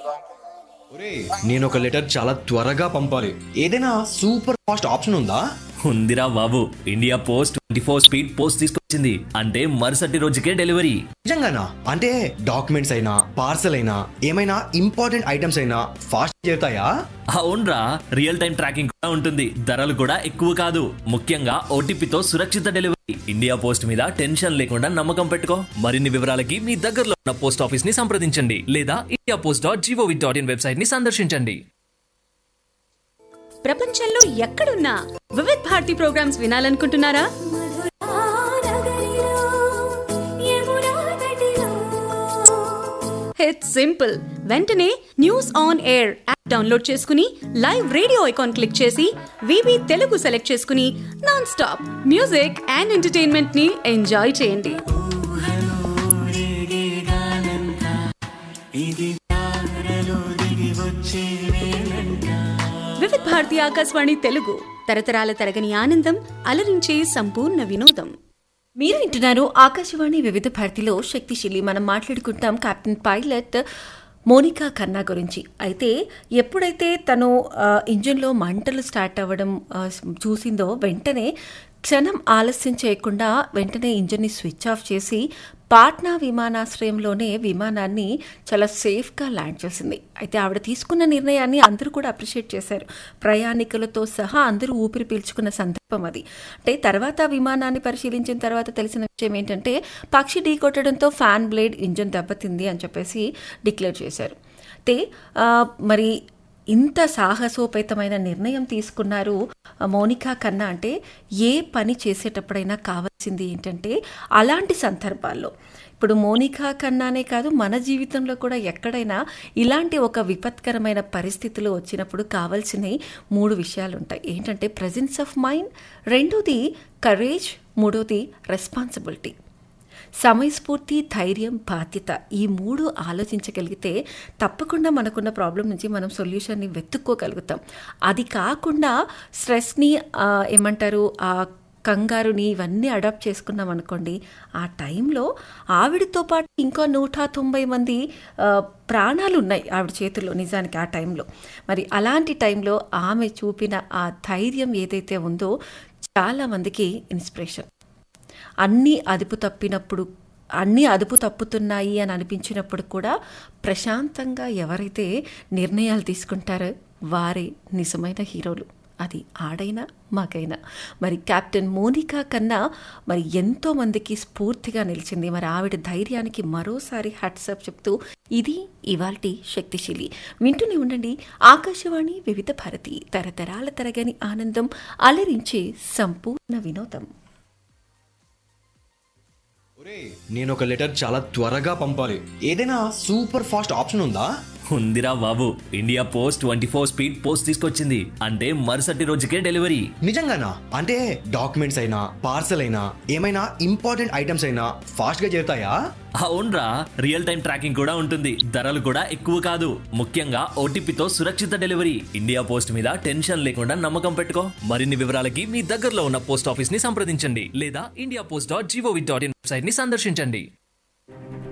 ఒరే నేను ఒక లెటర్ చాలా త్వరగా పంపాలి ఏదైనా సూపర్ ఫాస్ట్ ఆప్షన్ ఉందా ఉందిరా బాబు India post twenty four speed post తీసుకొచ్చింది అంటే మరుసటి రోజుకే డెలివరీ నిజంగానా అంటే డాక్యుమెంట్స్ అయినా పార్సల్ అయినా ఏమైనా ఇంపార్టెంట్ ఐటమ్స్ అయినా ఫాస్ట్ చేరుతాయా అవునరా రియల్ టైం ట్రాకింగ్ కూడా ఉంటుంది ధరలు కూడా ఎక్కువ కాదు ముఖ్యంగా ఓటీపీతో సురక్షిత డెలివరీ ఇండియా పోస్ట్ మీద టెన్షన్ లేకుండా నమ్మకం పెట్టుకో మరిన్ని వివరాలకి మీ దగ్గరలో ఉన్న పోస్ట్ ఆఫీస్ ని సంప్రదించండి లేదా India post dot GOV dot in website ని సందర్శించండి ప్రపంచంలో ఎక్కడున్నా వివిధ్ భారతి ప్రోగ్రామ్స్ వినాలనుకుంటున్నారా ఇట్స్ సింపుల్ వెంటనే news on air app download చేసుకుని లైవ్ రేడియో ఐకాన్ క్లిక్ చేసి వివి తెలుగు సెలెక్ట్ చేసుకుని non stop music and entertainment ని ఎంజాయ్ చేయండి వివిధ్ భారతి ఆకాశవాణి తెలుగు తరతరాల తరగని ఆనందం అలరించే సంపూర్ణ వినోదం మీరు వింటున్నారు ఆకాశవాణి వివిధ భారతిలో శక్తిశీలి మనం మాట్లాడుకుంటాం కెప్టెన్ పైలట్ మోనికా ఖన్నా గురించి అయితే ఎప్పుడైతే తను ఆ, ఇంజిన్లో మంటలు స్టార్ట్ అవ్వడం ఆ, చూసిందో వెంటనే క్షణం ఆలస్యం చేయకుండా వెంటనే ఇంజిన్ని స్విచ్ ఆఫ్ చేసి పాట్నా విమానాశ్రయంలోనే విమానాన్ని చాలా సేఫ్గా ల్యాండ్ చేసింది అయితే ఆవిడ తీసుకున్న నిర్ణయాన్ని అందరూ కూడా అప్రిషియేట్ చేశారు ప్రయాణికులతో సహా అందరూ ఊపిరి పీల్చుకున్న సందర్భం అది అంటే తర్వాత విమానాన్ని పరిశీలించిన తర్వాత తెలిసిన విషయం ఏంటంటే పక్షి ఢీకొట్టడంతో ఫ్యాన్ బ్లేడ్ ఇంజన్ దెబ్బతింది అని చెప్పేసి డిక్లేర్ చేశారు అయితే ఆ, మరి ఇంత సాహసోపేతమైన నిర్ణయం తీసుకున్నారు ఆ, మోనికా కన్నా అంటే ఏ పని చేసేటప్పుడైనా కావాల్సింది ఏంటంటే అలాంటి సందర్భాల్లో ఇప్పుడు మోనికా కన్నానే కాదు మన జీవితంలో కూడా ఎక్కడైనా ఇలాంటి ఒక విపత్కరమైన పరిస్థితులు వచ్చినప్పుడు కావాల్సినవి మూడు విషయాలు ఉంటాయి ఏంటంటే ప్రజెన్స్ ఆఫ్ మైండ్ రెండోది కరేజ్ మూడోది రెస్పాన్సిబిలిటీ సమయస్ఫూర్తి ధైర్యం బాధ్యత ఈ మూడు ఆలోచించగలిగితే తప్పకుండా మనకున్న ప్రాబ్లం నుంచి మనం సొల్యూషన్ని వెతుక్కోగలుగుతాం అది కాకుండా స్ట్రెస్ని ఆ, ఏమంటారు ఆ కంగారుని ఇవన్నీ అడాప్ట్ చేసుకున్నాం అనుకోండి ఆ టైంలో ఆవిడతో పాటు ఇంకో నూట తొంభై మంది ఆ, ప్రాణాలు ఉన్నాయి ఆవిడ చేతుల్లో నిజానికి ఆ టైంలో మరి అలాంటి టైంలో ఆమె చూపిన ఆ ధైర్యం ఏదైతే ఉందో చాలామందికి ఇన్స్పిరేషన్ అన్నీ అదుపు తప్పినప్పుడు అన్నీ అదుపు తప్పుతున్నాయి అని అనిపించినప్పుడు కూడా ప్రశాంతంగా ఎవరైతే నిర్ణయాలు తీసుకుంటారో వారే నిజమైన హీరోలు అది ఆడైనా మాకైనా మరి కెప్టెన్ మోనికా కన్నా మరి ఎంతో మందికి స్ఫూర్తిగా నిలిచింది మరి ఆవిడ ధైర్యానికి మరోసారి హ్యాట్సప్ చెప్తూ ఇది ఇవాల్టి శక్తిశీలి వింటూనే ఉండండి ఆకాశవాణి వివిధ భారతి తరతరాల తరగని ఆనందం అలరించే సంపూర్ణ వినోదం ఒరే నేను ఒక లెటర్ చాలా త్వరగా పంపాలి ఏదైనా సూపర్ ఫాస్ట్ ఆప్షన్ ఉందా ఉందిరా బాబు India post twenty four speed post తీసుకొచ్చింది అంటే మరుసటి రోజుకే డెలివరీ నిజంగానా అంటే డాక్యుమెంట్స్ అయినా పార్సల్ అయినా ఏమైనా ఇంపార్టెంట్ ఐటమ్స్ అయినా ఫాస్ట్ గా చేరుతాయా అవునరా రియల్ టైం ట్రాకింగ్ కూడా ఉంటుంది ధరలు కూడా ఎక్కువ కాదు ముఖ్యంగా ఓటీపీతో సురక్షిత డెలివరీ ఇండియా పోస్ట్ మీద టెన్షన్ లేకుండా నమ్మకం పెట్టుకో మరిన్ని వివరాలకి మీ దగ్గరలో ఉన్న పోస్ట్ ఆఫీస్ ని సంప్రదించండి లేదా India post dot GOV dot in website ని సందర్శించండి